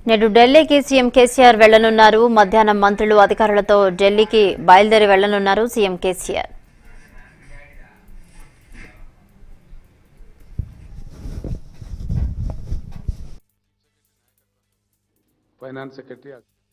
నేడు ఢిల్లీకి సీఎం కేసీఆర్ వెళ్లనున్నారు మధ్యాహ్నం మంత్రులు అధికారులతో ఢిల్లీకి బయలుదేరి వెళ్లనున్నారు సీఎం కేసీఆర్ ఫైనాన్స్ సెక్రటరీ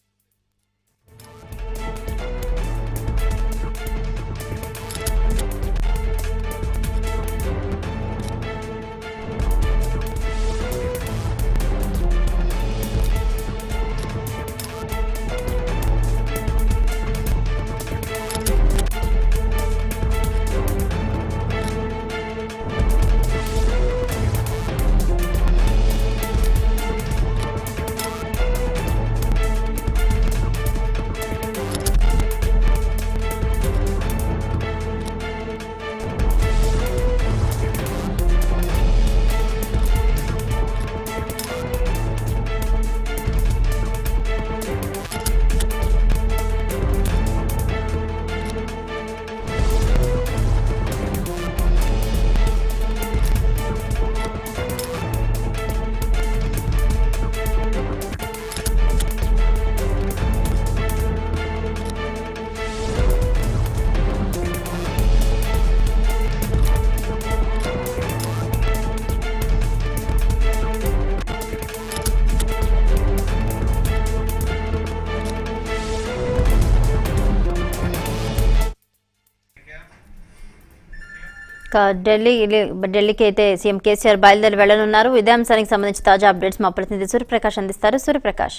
ఇక ఢిల్లీ ఢిల్లీకి అయితే సీఎం కేసీఆర్ బయలుదేరి వెళ్లనున్నారు ఇదే అంశానికి సంబంధించి తాజా అప్డేట్స్ మా ప్రతినిధి సూర్యప్రకాష్ అందిస్తారు సూర్యప్రకాష్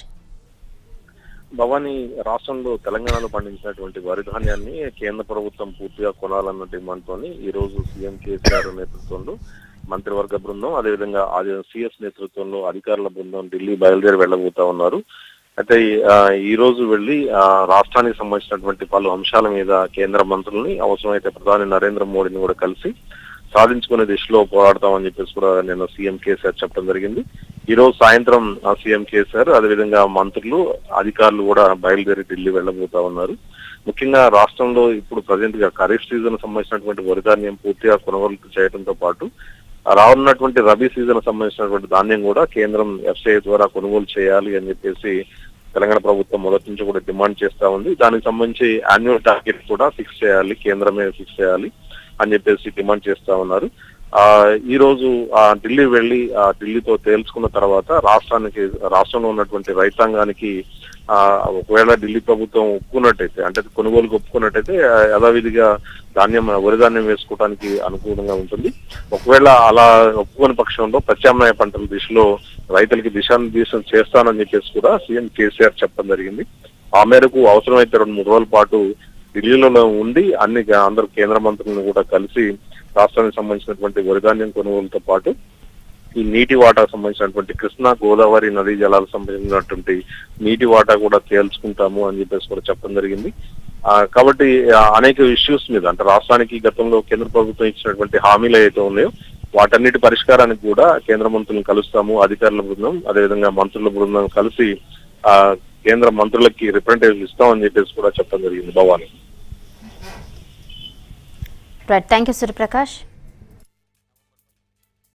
భవానీ రాష్ట్రంలో తెలంగాణలో పండించినటువంటి వరి ధాన్యాన్ని కేంద్ర ప్రభుత్వం పూర్తిగా కొనాలన్న డిమాండ్ తోని ఈ రోజు సీఎం కేసీఆర్ నేతృత్వంలో మంత్రివర్గ బృందం అదేవిధంగా సిఎస్ నేతృత్వంలో అధికారుల బృందం ఢిల్లీ బయలుదేరి వెళ్ళబోతా ఉన్నారు అయితే ఆ, ఈ రోజు వెళ్లి ఆ, రాష్ట్రానికి సంబంధించినటువంటి పలు అంశాల మీద కేంద్ర మంత్రుల్ని అవసరమైతే ప్రధాని నరేంద్ర మోడీని కూడా కలిసి సాధించుకునే దిశలో పోరాడతామని చెప్పేసి కూడా నిన్న సీఎం కేసీఆర్ చెప్పడం జరిగింది ఈ రోజు సాయంత్రం ఆ సీఎం కేసీఆర్ అదేవిధంగా మంత్రులు అధికారులు కూడా బయలుదేరి ఢిల్లీ వెళ్ళబోతా ఉన్నారు ముఖ్యంగా రాష్ట్రంలో ఇప్పుడు ప్రజెంట్ గా ఖరీఫ్ సీజన్ సంబంధించినటువంటి వరి ధాన్యం పూర్తిగా కొనుగోలు చేయడంతో పాటు రానున్నటువంటి రబీ సీజన్ సంబంధించినటువంటి ధాన్యం కూడా కేంద్రం ఎఫ్సిఐ ద్వారా కొనుగోలు చేయాలి అని చెప్పేసి తెలంగాణ ప్రభుత్వం మొదటి నుంచి కూడా డిమాండ్ చేస్తా ఉంది దానికి సంబంధించి యాన్యువల్ టార్గెట్ కూడా ఫిక్స్ చేయాలి కేంద్రమే ఫిక్స్ చేయాలి అని చెప్పేసి డిమాండ్ చేస్తా ఉన్నారు ఆ ఈ రోజు ఆ ఢిల్లీ వెళ్లి ఆ ఢిల్లీతో తేల్చుకున్న తర్వాత రాష్ట్రానికి రాష్ట్రంలో ఉన్నటువంటి రైతాంగానికి ఆ ఒకవేళ ఢిల్లీ ప్రభుత్వం ఒప్పుకున్నట్టయితే అంటే కొనుగోలుకు ఒప్పుకున్నట్టయితే ఆ, యథావిధిగా ధాన్యం వరి ధాన్యం వేసుకోవడానికి అనుకూలంగా ఉంటుంది ఒకవేళ అలా ఒప్పుకోని పక్షంలో ప్రత్యామ్నాయ పంటల దిశలో రైతులకి దిశానిర్దేశం చేస్తానని చెప్పేసి కూడా సీఎం కేసీఆర్ చెప్పడం జరిగింది ఆ మేరకు అవసరమైతే రెండు మూడు రోజుల పాటు ఢిల్లీలో ఉండి అన్ని గా- అందరు కేంద్ర మంత్రులను కూడా కలిసి రాష్ట్రానికి సంబంధించినటువంటి వరి ధాన్యం కొనుగోలుతో పాటు ఈ నీటి వాటాకు సంబంధించినటువంటి కృష్ణా గోదావరి నదీ జలాలకు సంబంధించినటువంటి నీటి వాటా కూడా తేల్చుకుంటాము అని చెప్పేసి కూడా చెప్పడం జరిగింది ఆ, కాబట్టి ఆ, అనేక ఇష్యూస్ మీద అంటే రాష్ట్రానికి గతంలో కేంద్ర ప్రభుత్వం ఇచ్చినటువంటి హామీలు ఏవైతే ఉన్నాయో వాటన్నిటి పరిష్కారానికి కూడా కేంద్ర మంత్రులను కలుస్తాము అధికారుల బృందం అదేవిధంగా మంత్రుల బృందం కలిసి ఆ కేంద్ర మంత్రులకి రిప్రజెంటేటివ్ ఇస్తామని చెప్పేసి కూడా చెప్పడం జరిగింది Bhavani right thank you Suryaprakash